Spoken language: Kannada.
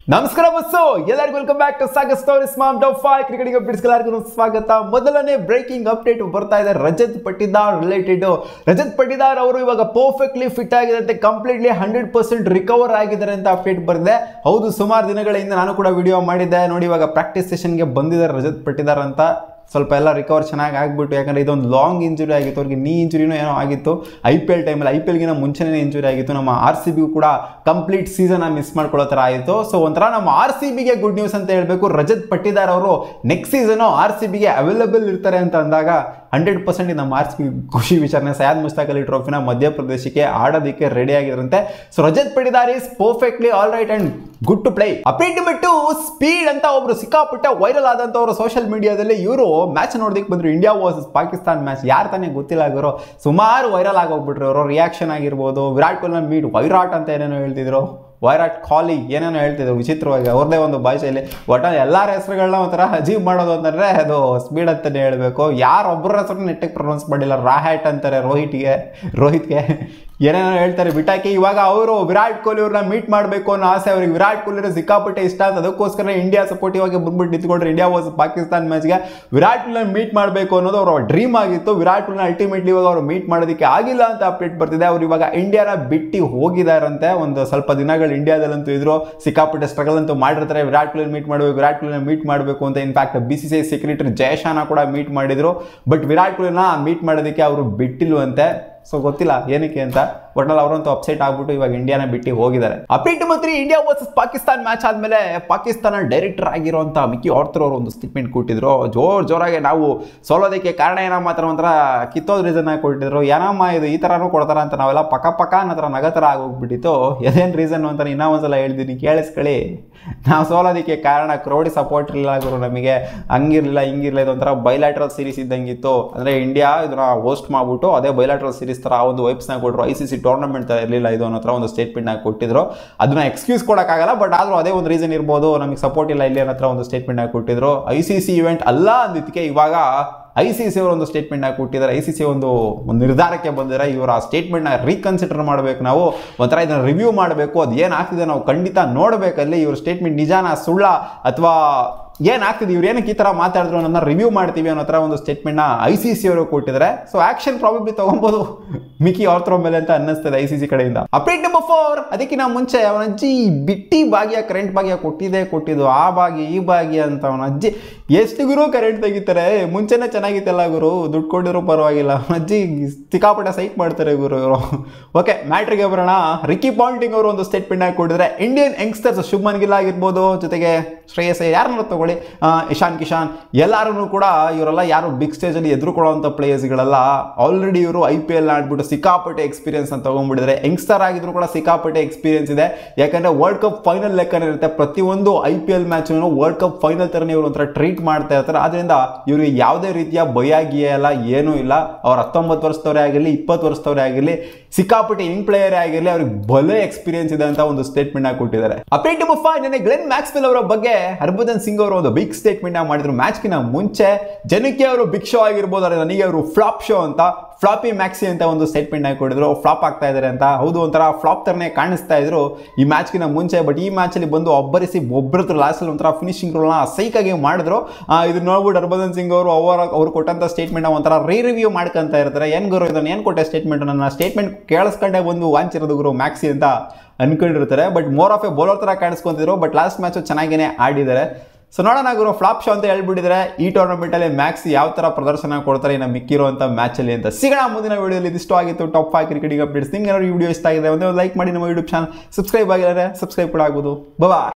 ನಮಸ್ಕಾರ ಬಸ್ಸು ಎಲ್ಲರಿಗೂ welcome back to saga stories ಮಾಮ್ ಟಾಪ್ ಫೈವ್ ಕ್ರಿಕೆಟಿಗೆ ಬಿಡಿಸ್ಗೆಲ್ಲರಿಗೂ ಸ್ವಾಗತ ಮೊದಲನೇ ಬ್ರೇಕಿಂಗ್ ಅಪ್ಡೇಟ್ ಬರ್ತಾ ಇದೆ ರಜತ್ ಪಟ್ಟಿದಾರ್ ರಿಲೇಟೆಡ್ ರಜತ್ ಪಟ್ಟಿದಾರ್ ಅವರು ಇವಾಗ ಪರ್ಫೆಕ್ಟ್ಲಿ ಫಿಟ್ ಆಗಿದಂತೆ ಕಂಪ್ಲೀಟ್ಲಿ ಹಂಡ್ರೆಡ್ ಪರ್ಸೆಂಟ್ ರಿಕವರ್ ಆಗಿದ್ದಾರೆ ಅಂತ ಅಪ್ಡೇಟ್ ಬಂದಿದೆ ಹೌದು ಸುಮಾರು ದಿನಗಳ ಹಿಂದೆ ನಾನು ಕೂಡ ವಿಡಿಯೋ ಮಾಡಿದ್ದೆ ನೋಡಿ ಇವಾಗ ಪ್ರಾಕ್ಟೀಸ್ ಸೆಷನ್ಗೆ ಬಂದಿದ್ದಾರೆ ರಜತ್ ಪಟ್ಟಿದಾರ್ ಅಂತ ಸ್ವಲ್ಪ ಎಲ್ಲ ರಿಕವರ್ ಚೆನ್ನಾಗಿ ಆಗ್ಬಿಟ್ಟು ಯಾಕಂದರೆ ಇದೊಂದು ಲಾಂಗ್ ಇಂಜುರಿ ಆಗಿತ್ತು ಅವ್ರಿಗೆ ನೀ ಇಂಜುರಿನೂ ಏನೋ ಆಗಿತ್ತು ಐ ಪಿ ಎಲ್ ಟೈಮಲ್ಲಿ ಐ ಪಿ ಎಲ್ಗಿನ ಮುಂಚೆನೇ ಇಂಜುರಿ ಆಗಿತ್ತು ನಮ್ಮ ಆರ್ ಸಿ ಬಿಗೂ ಕೂಡ ಕಂಪ್ಲೀಟ್ ಸೀಸನ್ ಮಿಸ್ ಮಾಡ್ಕೊಳ್ಳೋ ಥರ ಆಯಿತು ಸೊ ಒಂಥರ ನಮ್ಮ ಆರ್ ಸಿ ಬಿಗೆ ಗುಡ್ ನ್ಯೂಸ್ ಅಂತ ಹೇಳಬೇಕು ರಜತ್ ಪಟ್ಟಿದಾರ್ ಅವರು ನೆಕ್ಸ್ಟ್ ಸೀಸನು ಆರ್ ಸಿ ಬಿಗೆ ಅವೈಲಬಲ್ ಇರ್ತಾರೆ ಅಂತ ಅಂದಾಗ ಹಂಡ್ರೆಡ್ ಪರ್ಸೆಂಟ್ ನಮ್ಮ ಆರ್ ಸಿ ಬಿ ಖುಷಿ ವಿಚಾರಣೆ ಸಯಾದ್ ಮುಸ್ತಾಕ್ ಅಲಿ ಟ್ರೋಫಿನ ಮಧ್ಯಪ್ರದೇಶಕ್ಕೆ ಆಡೋದಕ್ಕೆ ರೆಡಿ ಆಗಿದ್ರಂತೆ so Rajat Patidar is perfectly all right and good to play update ಬಿಟ್ಟು ಸ್ಪೀಡ್ ಅಂತ ಒಬ್ರು ಸಿಕ್ಕಾಪಟ್ಟೆ ವೈರಲ್ ಆದಂಥವ್ರು ಸೋಷಿಯಲ್ ಮೀಡಿಯಾದಲ್ಲಿ ಇವರು ಮ್ಯಾಚ್ ನೋಡೋದಕ್ಕೆ ಬಂದ್ರು ಇಂಡಿಯಾ ವರ್ಸಸ್ ಪಾಕಿಸ್ತಾನ್ ಮ್ಯಾಚ್ ಯಾರು ತಾನೇ ಗೊತ್ತಿಲ್ಲ ಆಗಿರೋ ಸುಮಾರು ವೈರಲ್ ಆಗೋಗ್ಬಿಟ್ರು ಅವರು ರಿಯಾಕ್ಷನ್ ಆಗಿರ್ಬೋದು ವಿರಾಟ್ ಕೊಹ್ಲಿ ಮೀಟ್ ವೈರಾಟ್ ಅಂತ ಏನೇನೋ ಹೇಳ್ತಿದ್ರು ವೈರಾಟ್ ಕಾಲಿ ಏನೇನೋ ಹೇಳ್ತಿದ್ರು ವಿಚಿತ್ರವಾಗಿ ಅವ್ರದ್ದೇ ಒಂದು ಭಾಷೆಯಲ್ಲಿ ಒಟ್ಟಾರೆ ಎಲ್ಲರ ಹೆಸರುಗಳನ್ನ ಒಂಥರ ಅಜೀವ್ ಮಾಡೋದು ಅಂತಂದರೆ ಅದು ಸ್ಪೀಡ್ ಅಂತಲೇ ಹೇಳಬೇಕು ಯಾರೊಬ್ಬರ ಹೆಸರು ನೆಟ್ಟಿಗೆ ಪ್ರೊನೌನ್ಸ್ ಮಾಡಿಲ್ಲ ರಾಹ್ಯಾಟ್ ಅಂತಾರೆ ರೋಹಿಟ್ಗೆ ರೋಹಿತ್ಗೆ ಏನೇನೋ ಹೇಳ್ತಾರೆ ಬಿಟಾಕಿ ಇವಾಗ ಅವರು ವಿರಾಟ್ ಕೊಹ್ಲಿ ಅವ್ರನ್ನ ಮೀಟ್ ಮಾಡಬೇಕು ಅನ್ನೋ ಆಸೆ ಅವ್ರಿಗೆ ವಿರಾಟ್ ಕೊಹ್ಲಿ ಸಿಕ್ಕಾಪಟ್ಟೆ ಇಷ್ಟ ಅಂತ ಅದಕ್ಕೋಸ್ಕರ ಇಂಡಿಯಾ ಸಪೋರ್ಟಿವ್ ಆಗಿ ಬಂದ್ಬಿಟ್ಟು ನಿಂತ್ಕೊಂಡ್ರೆ ಇಂಡಿಯಾ ವಾಸ್ ಪಾಕಿಸ್ತಾನ್ ಮ್ಯಾಚ್ಗೆ ವಿರಾಟ್ ಕೊಹ್ಲಿ ಮೀಟ್ ಮಾಡಬೇಕು ಅನ್ನೋದು ಅವರ ಡ್ರೀಮ್ ಆಗಿತ್ತು ವಿರಾಟ್ ಕೊಹ್ಲಿ ಅಲ್ಟಿಮೇಟ್ಲಿ ಇವಾಗ ಅವರು ಮೀಟ್ ಮಾಡೋದಕ್ಕೆ ಆಗಿಲ್ಲ ಅಂತ ಅಪ್ಡೇಟ್ ಬರ್ತಿದೆ ಅವ್ರು ಇವಾಗ ಇಂಡಿಯಾನ ಬಿಟ್ಟು ಹೋಗಿದಾರಂತೆ ಒಂದು ಸ್ವಲ್ಪ ದಿನಗಳು ಇಂಡಿಯಾದಲ್ಲಂತೂ ಇದ್ರು ಸಿಕ್ಕಾಪಟ್ಟೆ ಸ್ಟ್ರಗಲ್ ಅಂತೂ ಮಾಡಿರ್ತಾರೆ ವಿರಾಟ್ ಕೊಹ್ಲಿ ಮೀಟ್ ಮಾಡಬೇಕು ವಿರಾಟ್ ಕೊಹ್ಲಿ ಮೀಟ್ ಮಾಡಬೇಕು ಅಂತ in fact B C C I secretary ಜಯಶಾನ ಕೂಡ ಮೀಟ್ ಮಾಡಿದ್ರು ಬಟ್ ವಿರಾಟ್ ಕೊಹ್ಲಿನ ಮೀಟ್ ಮಾಡೋದಕ್ಕೆ ಅವರು ಬಿಟ್ಟಿಲ್ವಂತೆ ಸೊ ಗೊತ್ತಿಲ್ಲ ಏನಕ್ಕೆ ಅಂತ ಒಟ್ನಲ್ಲಿ ಅವರಂತೂ ಅಪ್ಸೆಟ್ ಆಗ್ಬಿಟ್ಟು ಇವಾಗ ಇಂಡಿಯಾನ ಬಿಟ್ಟು ಹೋಗಿದ್ದಾರೆ ಅಪ್ಡೇಟ್ ಮಾತ್ರ ಇಂಡಿಯಾ ವರ್ಸಸ್ ಪಾಕಿಸ್ತಾನ್ ಮ್ಯಾಚ್ ಆದಮೇಲೆ ಪಾಕಿಸ್ತಾನ ಡೈರೆಕ್ಟರ್ ಆಗಿರುವಂಥ ಮಿಕ್ಕಿ ಆರ್ಥರ್ ಅವರು ಒಂದು ಸ್ಟೇಟ್ಮೆಂಟ್ ಕೊಟ್ಟಿದ್ರು ಜೋರ್ ಜೋರಾಗಿ ನಾವು ಸೋಲೋದಕ್ಕೆ ಕಾರಣ ಏನೋ ಮಾತ್ರ ಒಂಥರ ಕಿತ್ತೋದ್ ರೀಸನ್ ಆಗಿ ಕೊಟ್ಟಿದ್ರು ಏನಮ್ಮ ಇದು ಈ ಥರನೂ ಕೊಡ್ತಾರ ಅಂತ ನಾವೆಲ್ಲ ಪಕ್ಕ ಪಕ್ಕ ಅನ್ನೋ ಥರ ನಗ ಥರ ಆಗೋಗ್ಬಿಟ್ಟಿತ್ತು ಏನೇನು ರೀಸನ್ ಅಂತ ಇನ್ನೂ ಒಂದ್ಸಲ ಹೇಳ್ತೀನಿ ಕೇಳಿಸ್ಕೊಳ್ಳಿ ನಾವು ಸೋಲೋದಕ್ಕೆ ಕಾರಣ ಕ್ರೌಡಿ ಸಪೋರ್ಟ್ ಇರಲಿಲ್ಲ ಗುರು ನಮಗೆ ಹಂಗಿರಲಿಲ್ಲ ಹಿಂಗಿರಲಿಲ್ಲ ಇದೊಂಥರ ಬೈಲಾಟ್ರಲ್ ಸೀರೀಸ್ ಇದ್ದಂಗಿತ್ತು ಅಂದರೆ ಇಂಡಿಯಾ ಇದನ್ನ ಹೋಸ್ಟ್ ಮಾಡಿಬಿಟ್ಟು ಅದೇ ಬೈಲಾಟ್ರಲ್ ಸೀರೀಸ್ ಥರ ಆ ಒಂದು ವೈಬ್ಸ್ನ ಕೊಟ್ಟರು ಐ ಸಿ ಸಿ ಟೂರ್ನಮೆಂಟ್ ಥರ ಇರಲಿಲ್ಲ ಇದು ಅನ್ನೋ ಥರ ಒಂದು ಸ್ಟೇಟ್ಮೆಂಟ್ನ ಕೊಟ್ಟಿದ್ರು ಅದನ್ನ ಎಕ್ಸ್ಕ್ಯೂಸ್ ಕೊಡೋಕ್ಕಾಗಲ್ಲ ಬಟ್ ಆದರೂ ಅದೇ ಒಂದು ರೀಸನ್ ಇರ್ಬೋದು ನಮಗೆ ಸಪೋರ್ಟ್ ಇಲ್ಲ ಇಲ್ಲಿ ಅನ್ನೋ ಥರ ಒಂದು ಸ್ಟೇಟ್ಮೆಂಟ್ನ ಕೊಟ್ಟಿದ್ರು ಐ ಸಿ ಸಿ ಇವೆಂಟ್ ಅಲ್ಲ ಅಂದಿದ್ದಕ್ಕೆ ಇವಾಗ ಐ ಸಿ ಸಿ ಅವರು ಒಂದು ಸ್ಟೇಟ್ಮೆಂಟ್ನ ಕೊಟ್ಟಿದ್ದಾರೆ ಐ ಸಿ ಸಿ ಒಂದು ಒಂದು ನಿರ್ಧಾರಕ್ಕೆ ಬಂದಿದ್ದಾರೆ ಇವರು ಆ ಸ್ಟೇಟ್ಮೆಂಟ್ನ ರೀಕನ್ಸಿಡರ್ ಮಾಡಬೇಕು ನಾವು ಒಂಥರ ಇದನ್ನು ರಿವ್ಯೂ ಮಾಡಬೇಕು ಅದು ಏನಾಗ್ತಿದೆ ನಾವು ಖಂಡಿತ ನೋಡಬೇಕಲ್ಲಿ ಇವ್ರ ಸ್ಟೇಟ್ಮೆಂಟ್ ನಿಜಾನ ಸುಳ್ಳ ಅಥವಾ ಏನಾಗ್ತಿದೆ ಇವ್ರು ಏನಕ್ಕೆ ಈ ಥರ ಮಾತಾಡಿದ್ರು ಅನ್ನೋದನ್ನ ರಿವ್ಯೂ ಮಾಡ್ತೀವಿ ಅನ್ನೋ ಥರ ಒಂದು ಸ್ಟೇಟ್ಮೆಂಟ್ನ ಐ ಸಿ ಸಿ ಅವರು ಕೊಟ್ಟಿದ್ದಾರೆ ಸೊ ಆಕ್ಷನ್ ಪ್ರಾಬಬ್ಲಿ ತಗೊಬೋದು ಮಿಕ್ಕಿ ಅವ್ರ ಮೇಲೆ ಅಂತ ಅನ್ನಿಸ್ತದೆ ಐ ಸಿ ಸಿ ಕಡೆಯಿಂದ ಅಪ್ಡೇಟ್ ನಂಬರ್ ಫೋರ್ ಅದಕ್ಕಿಂತ ಮುಂಚೆ ಅವನ ಅಜ್ಜಿ ಬಿಟ್ಟಿ ಭಾಗ್ಯ ಕರೆಂಟ್ ಭಾಗ್ಯ ಕೊಟ್ಟಿದೆ ಕೊಟ್ಟಿದ್ದು ಆ ಭಾಗ್ಯ ಈ ಭಾಗ್ಯ ಅಂತ ಅವನ ಅಜ್ಜಿ ಎಷ್ಟು ಗುರು ಕರೆಂಟ್ ತೆಗಿತಾರೆ ಮುಂಚೆನೇ ಚೆನ್ನಾಗಿತ್ತಲ್ಲ ಗುರು ದುಡ್ಡು ಕೊಟ್ಟಿರೋ ಪರವಾಗಿಲ್ಲ ಅವನ ಅಜ್ಜಿ ಸಿಕ್ಕಾಪಟ್ಟೆ ಸೈಟ್ ಮಾಡ್ತಾರೆ ಗುರು ಇವರು ಓಕೆ ಮ್ಯಾಟ್ರಿಗೆ ಬರೋಣ ರಿಕಿ ಪಾಯಿಂಟಿಂಗ್ ಅವರು ಒಂದು ಸ್ಟೇಟ್ಮೆಂಟ್ ಕೊಟ್ಟಿದ್ದಾರೆ ಇಂಡಿಯನ್ ಯಂಗ್ಸ್ಟರ್ಸ್ ಶುಭ್ಮನ್ ಗಿಲ್ ಆಗಿರ್ಬೋದು ಜೊತೆಗೆ ಶ್ರೇಯಸ್ ಯಾರನ್ನ ತಗೊಳ್ಳಿ ಆ, ಇಶಾನ್ ಕಿಶಾನ್ ಎಲ್ಲರೂ ಕೂಡ ಇವರೆಲ್ಲ ಯಾರು ಬಿಗ್ ಸ್ಟೇಜಲ್ಲಿ ಎದುರುಕೊಳ್ಳುವಂಥ ಪ್ಲೇಯರ್ಸ್ಗಳೆಲ್ಲ ಆಲ್ರೆಡಿ ಇವರು ಐ ಪಿ ಎಲ್ ಆಡ್ಬಿಟ್ಟು ಸಿಕ್ಕಾಪಟ್ಟೆ ಎಕ್ಸ್ಪೀರಿಯನ್ಸ್ ಅಂತ ತೊಗೊಂಡ್ಬಿಟ್ಟಿದ್ದಾರೆ ಯಂಗ್ಸ್ಟರ್ ಆಗಿದ್ರು ಕೂಡ ಸಿಕ್ಕಾಪಟ್ಟೆ ಎಕ್ಸ್ಪೀರಿಯನ್ಸ್ ಇದೆ ಯಾಕಂದರೆ ವರ್ಲ್ಡ್ ಕಪ್ ಫೈನಲ್ ಲೆಕ್ಕನೇ ಇರುತ್ತೆ ಪ್ರತಿಯೊಂದು ಐ ಪಿ ಎಲ್ ಮ್ಯಾಚ್ನು ವರ್ಲ್ಡ್ ಕಪ್ ಫೈನಲ್ ಥರನೇ ಇವರು ಒಂಥರ ಟ್ರೀಟ್ ಮಾಡ್ತಾ ಇರ್ತಾರೆ ಆದ್ದರಿಂದ ಇವರಿಗೆ ಯಾವುದೇ ರೀತಿಯ ಭಯ ಗಿಯ ಎಲ್ಲ ಏನೂ ಇಲ್ಲ ಅವ್ರು ಹತ್ತೊಂಬತ್ತು ವರ್ಷದವರೇ ಆಗಿರಲಿ ಇಪ್ಪತ್ತು ವರ್ಷದವರೇ ಆಗಿರಲಿ ಸಿಕ್ಕಾಪಟ್ಟೆ ಯಂಗ್ ಪ್ಲೇಯರೇ ಆಗಿರಲಿ ಅವ್ರಿಗೆ ಬಲೆ ಎಕ್ಸ್ಪೀರಿಯನ್ಸ್ ಇದೆ ಅಂತ ಒಂದು ಸ್ಟೇಟ್ಮೆಂಟ್ ಕೊಟ್ಟಿದ್ದಾರೆ ಅಪ್ಡೇಟ್ ನಂಬರ್ ಫೈವ್ ನೆನೆ ಗ್ಲೆನ್ ಮ್ಯಾಕ್ಸ್ವೆಲ್ ಅವರ ಬಗ್ಗೆ ಹರ್ಭಜನ್ ಸಿಂಗ್ ಅವರು ಒಂದು ಬಿಗ್ ಸ್ಟೇಟ್ಮೆಂಟ್ ಮಾಡಿದ್ರು ಮ್ಯಾಚ್ಗಿನ ಮುಂಚೆ ಜನಕ್ಕೆ ಅವರು ಬಿಗ್ ಶೋ ಆಗಿರ್ಬೋದು ಆದರೆ ನನಗೆ ಅವರು ಫ್ಲಾಪ್ ಶೋ ಅಂತ ಫ್ಲಾಪಿ ಮ್ಯಾಕ್ಸಿ ಅಂತ ಒಂದು ಸ್ಟೇಟ್ಮೆಂಟ್ ಆಗಿ ಕೊಡಿದ್ರು ಫ್ಲಾಪ್ ಆಗ್ತಾ ಇದ್ದಾರೆ ಅಂತ ಹೌದು ಒಂಥರ ಫ್ಲಾಪ್ ಥರನೇ ಕಾಣಿಸ್ತಾ ಇದ್ರು ಈ ಮ್ಯಾಚ್ಗಿನ ಮುಂಚೆ ಬಟ್ ಈ ಮ್ಯಾಚಲ್ಲಿ ಬಂದು ಒಬ್ಬರಿಸಿ ಒಬ್ಬರತ್ರ ಲಾಸ್ಟಲ್ಲಿ ಒಂಥರ ಫಿನಿಶಿಂಗ್ ರೋಲ್ನ ಸೈಕಾಗಿ ಮಾಡಿದ್ರು ಆ, ಇದು ನೋಡ್ಬಿಟ್ಟು ಹರ್ಭಜನ್ ಸಿಂಗ್ ಅವರು ಅವರ ಅವ್ರು ಕೊಟ್ಟಂಥ ಸ್ಟೇಟ್ಮೆಂಟ್ ಒಂಥರ ರೀ ರಿವ್ಯೂ ಮಾಡ್ಕೊಂತ ಇರ್ತಾರೆ ಏನು ಗುರು ಇದನ್ನು ಏನು ಕೊಟ್ಟೆ ಸ್ಟೇಟ್ಮೆಂಟ್ ನನ್ನ ಸ್ಟೇಟ್ಮೆಂಟ್ ಕೇಳಿಸ್ಕೊಂಡೆ ಒಂದು ವಾಂಚಿರೋದು ಗುರು ಮ್ಯಾಕ್ಸಿ ಅಂತ ಅನ್ಕೊಂಡಿರ್ತಾರೆ but more of a bowler ಥರ ಕಾಣಿಸ್ಕೊಂತಿದ್ರು ಬಟ್ ಲಾಸ್ಟ್ ಮ್ಯಾಚು ಚೆನ್ನಾಗೇ ಆಡಿದ್ದಾರೆ ಸೊ ನೋಡೋಣ ಗುರು ಫ್ಲಾಪ್ ಶೋ ಅಂತ ಹೇಳ್ಬಿಟ್ಟಿದ್ರೆ ಈ ಟೂರ್ನಮೆಂಟಲ್ಲಿ ಮ್ಯಾಕ್ಸ್ ಯಾವ ಥರ ಪ್ರದರ್ಶನ ಕೊಡ್ತಾರೆ ಇನ್ನು ಮಿಕ್ಕಿರುವಂಥ ಮ್ಯಾಚಲ್ಲಿ ಅಂತ ಸಿಗೋಣ ಮುಂದಿನ ವಿಡಿಯೋಲಿ ಇದಿಷ್ಟು ಆಗಿತ್ತು ಟಾಪ್ ಫೈವ್ ಕ್ರಿಕೆಟಿಂಗ್ ಅಪ್ಡೇಟ್ಸ್ ನಿಮ್ಗೆ ಏನಾದ್ರು ಈ ವಿಡಿಯೋ ಇಷ್ಟ ಆಗಿದೆ ಒಂದೇ ಒಂದು ಲೈಕ್ ಮಾಡಿ ನಮ್ಮ ಯೂಟ್ಯೂಬ್ ಚಾನಲ್ ಸಬ್ಸ್ಕ್ರೈಬ್ ಆಗಿದ್ದಾರೆ ಸಬ್ಸ್ಕ್ರೈಬ್ ಕೂಡ ಆಗ್ಬೋದು ಬಬಾ